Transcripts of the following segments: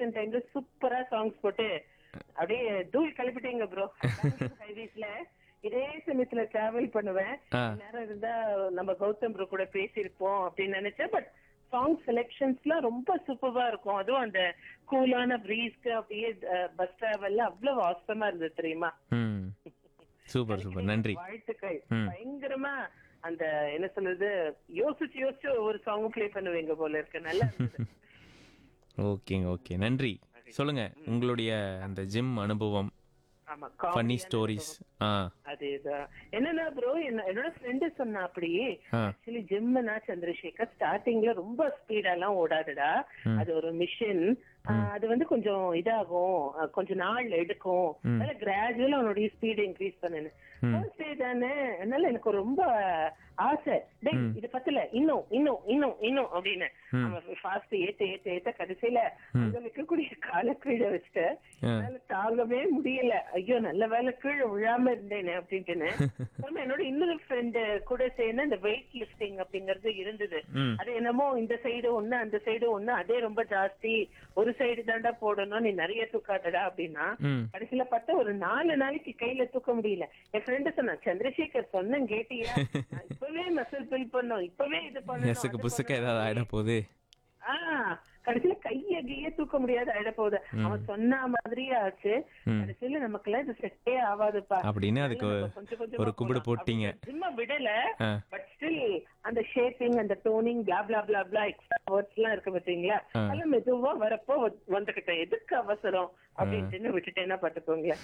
Election டைம்ல சூப்பரா songs போட்டு அப்படியே தூள் கிளப்பிட்டீங்க ப்ரோ ஹைவேஸ்ல இதே சமயத்துல டிராவல் பண்ணுவேன் ஆ. நேரம் இருந்தா நம்ம கௌதம் ப்ரோ கூட பேசியிருப்போம் அப்படின்னு நினைச்சேன் பட் சாங் செலெக்ஷன்ஸ்லாம் ரொம்ப சூப்பரா இருக்கும் அதுவும் அந்த கூலான பிரீஸ்க்கு அப்படியே பஸ் டிராவல்ல அவ்வளவு அவசரமா இருந்தது தெரியுமா ம் சூப்பர் சூப்பர் நன்றி வாழ்த்துக்கள் ம். பயங்கரமா அந்த என்ன சொல்றது யோசிச்சு யோசிச்சு ஒரு சாங் ப்ளே பண்ணுவீங்க போல இருக்கு நல்லா இருந்தது. ஓகேங்க ஓகே நன்றி சொல்லுங்க உங்களுடைய அந்த ஜிம் அனுபவம் ஆமா ஃபன்னி comedy ஸ்டோரிஸ் ஆ அதேதான் என்னன்னா ப்ரோ என்னோட ஃப்ரெண்டு சொன்னா அப்படி ஆ. ஆக்சுவலி ஜிம்னா சந்திரசேகர் ஸ்டார்டிங்ல ரொம்ப ஸ்பீடா எல்லாம் ஓடாதுடா அது ஒரு மிஷின் அது வந்து கொஞ்சம் இதாகும் அஹ், கொஞ்ச நாள் எடுக்கும் அதனால கிராஜுவலா அவனுடைய ஸ்பீட் இன்க்ரீஸ் பண்ணு ஃபர்ஸ்ட் டே தானே அதனால எனக்கு ரொம்ப ஆசை டேய் இது பத்தல இன்னும் இன்னும் இன்னும் இன்னும் அப்படின்னு அவன் ஃபாஸ்ட் ஏத்த ஏத்த ஏத்த கடைசியில அங்க வைக்கக்கூடிய கால கீழே வச்சுட்டு என்னால தாங்கவே முடியல ஐயோ நல்ல வேலை கீழே விழாம இருந்தேனே அப்படின்ட்டுன்னு அப்புறமா என்னோட இன்னொரு ஃப்ரெண்டு கூட சேர்ந்து அந்த வெயிட் லிஃப்டிங் அப்படிங்கறது இருந்தது ம். அது என்னமோ இந்த சைடு ஒண்ணு அந்த சைடு ஒண்ணு அதே ரொம்ப ஜாஸ்தி ஒரு சைடு தாண்டா போடணும் நீ நிறைய தூக்காதடா அப்படின்னா ம் கடைசியில பார்த்தா ஒரு நாலு நாளைக்கு கையில தூக்க முடியல என் ஃப்ரெண்டு சொன்னா சந்திரசேகர் சொன்னேன் கேட்டியா நான் இப்பவே மசில் பில் பண்ணோம் இப்பவே இது பண்ணணும் எசுக்கு அது புசுக்க பண்ணணும். ஏதாவது ஆயிட போகுது ஆஹ் கடைசியில கைய கைய தூக்க முடியாது ஆயிட போகுது அவன் சொன்ன மாதிரியே ஆச்சு கடைசியில நமக்கு இது செட்டே ஆகாதுப்பா அப்படின்னு அதுக்கு அதனால நம்ம கொஞ்சம் கொஞ்சமா ஒரு கும்பிடு போலாம். போட்டீங்க. அப்படி சும்மா விடல ஆ. பட் ஸ்டில் அந்த ஷேப்பிங் அந்த toning blah blah blah blah extra words எல்லாம் இருக்கு பாத்தீங்களா அதெல்லாம் மெதுவா வரப்போ வந்து- வந்துகிட்டேன் எதுக்கு அவசரம் அப்படின்ட்டு விட்டுட்டேன்னா பாத்துக்கோங்களேன்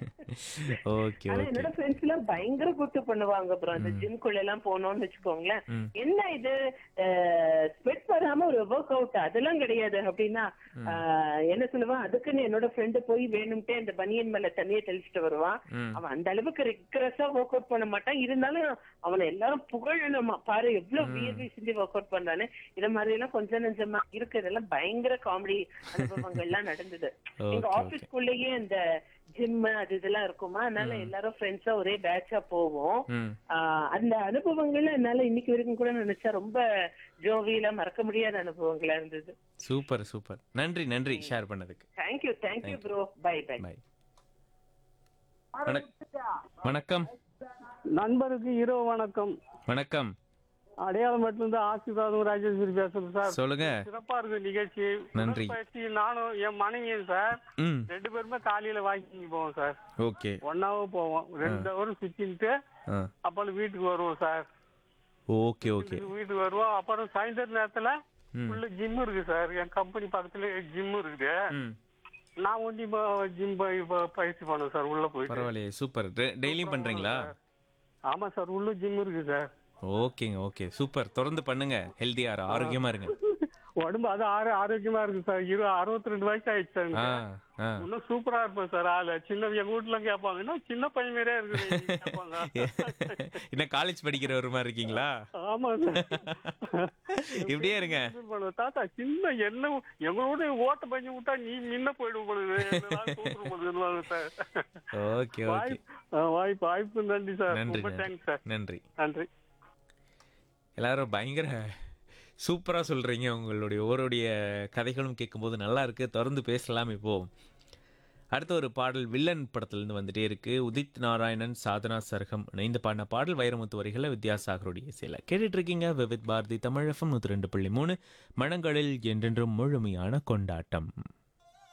ஓகே ஆனா ஓகே என்னோட ஃப்ரெண்ட்ஸ் எல்லாம் பயங்கர குட்டு பண்ணுவாங்க அப்புறம் அந்த ஜிம்குள்ள எல்லாம் போனோம்னு வச்சுக்கோங்களேன் என்ன இது ஸ்வெட் வராம ஒரு ஒர்க் அவுட் அதெல்லாம் கிடையாது அப்படின்னா ஆஹ், என்ன சொல்லுவான் அதுக்குன்னு என்னோட ஃப்ரெண்டு போய் வேணும்ட்டே அந்த பனியன் மேல தண்ணியை தெளிச்சுட்டு வருவான் அவன் அந்த அளவுக்கு ரிக்ரஸா ஒர்க் அவுட் பண்ண மாட்டான் இருந்தாலும் அவனை எல்லாரும் புகழணுமா பாரு எவ்வளவு வியர்வை செஞ்சு ஒர்க் அவுட் பண்றானு இத மாதிரி எல்லாம் கொஞ்சம் நெஞ்சமா இருக்கு இதெல்லாம் பயங்கர காமெடி அனுபவங்கள் எல்லாம் நடந்தது எங்க Okay, ஆபீஸ்க்குள்ளேயே இந்த ஜிம் அது இதெல்லாம் இருக்குமா அதனால எல்லாரும் ஃப்ரெண்ட்ஸா ஒரே பேட்சா போவோம் ம் ஆஹ் அந்த அனுபவங்கள் என்னால இன்னைக்கு வரைக்கும் கூட நினைச்சா ரொம்ப ஜோவியலா மறக்க முடியாத அனுபவங்களா இருந்தது சூப்பர் சூப்பர் நன்றி நன்றி ஷேர் பண்ணதுக்கு thank you thank you bro bye bye bye வணக்கம் நண்பருக்கு இரவு வணக்கம் வணக்கம் அடையாளமட்டிலிருந்து ஆசிர்வாதம் ராஜேஸ்வரி பேசுறேன் சார் சொல்லுங்க சிறப்பா இருக்கு நிகழ்ச்சி நன்றி. உடற்பயிற்சி நானும் என் மனைவியும் சார் ம் ரெண்டு பேருமே காலையில வாக்கிங் போவோம் சார் ஓகே ஒன்னாவும் போவோம் ரெண்டு ஹவரும் சுத்தின்ட்டு ஆ அப்புறம் வீட்டுக்கு வருவோம் சார் ஓகே ஓகே வீட்டுக்கு வருவோம் அப்புறம் சாயந்தர நேரத்துல உள்ள ஜிம் இருக்கு சார் என் கம்பெனி பக்கத்துல ஜிம் இருக்குது ம் நான் வந்து ஜிம் பயிற்சி பண்ணுவேன் சார் உள்ள போயிட்டு பரவாயில்லையே சூப்பர் டெய்லியும் பண்றீங்களா ஆமா சார் உள்ள ஜிம் இருக்கு சார் ஓகேங்க ஓகே சூப்பர் தொடர்ந்து பண்ணுங்க ஹெல்தியா ஆரோக்கியமா இருங்க உடம்பு அது ஆரோ ஆரோக்கியமா இருக்கு சார் இரு அறுபத்தி ரெண்டு வயசு ஆயிடுச்சு சார் ஆ எனக்கு. ஆ இன்னும் சூப்பரா இருப்பேன் சார் ஆளு சின்ன எங்க வீட்டுல கேட்பாங்க இன்னும் சின்ன பையன் மாதிரியே இருக்குது கேட்பாங்க என்ன காலேஜ் படிக்கிற ஒரு மாதிரி இருக்கீங்களா ஆமா சார் இப்படியே இருங்க இது பண்ணுவேன். தாத்தா சின்ன என்ன எங்களோட ஓட்ட பஞ்சு விட்டா நீ முன்ன போயிடும் பொழுது பொழுதுவாங்க சார் ஓகே ஓகே வாய்ப்பு ஆ, வாய்ப்பு வாய்ப்பு நன்றி சார் நன்றி ரொம்ப நன்றி தேங்க்ஸ் சார் நன்றி நன்றி எல்லாரும் பயங்கர சூப்பரா சொல்றீங்க உங்களுடைய ஒவ்வொருடைய கதைகளும் கேட்கும்போது நல்லா இருக்கு தொடர்ந்து பேசலாம் இப்போ அடுத்த ஒரு பாடல் வில்லன் படத்துலேருந்து வந்துட்டே இருக்கு உதித் நாராயணன் சாதனா சர்கம் இணைந்து பாடின பாடல் வைரமுத்து வரிகளை வித்யாசாகருடைய இசையில் கேட்டுட்டு இருக்கீங்க விவித் பாரதி தமிழகம் நூற்றி ரெண்டு புள்ளி மூணு மனங்களில் என்றென்றும் முழுமையான கொண்டாட்டம்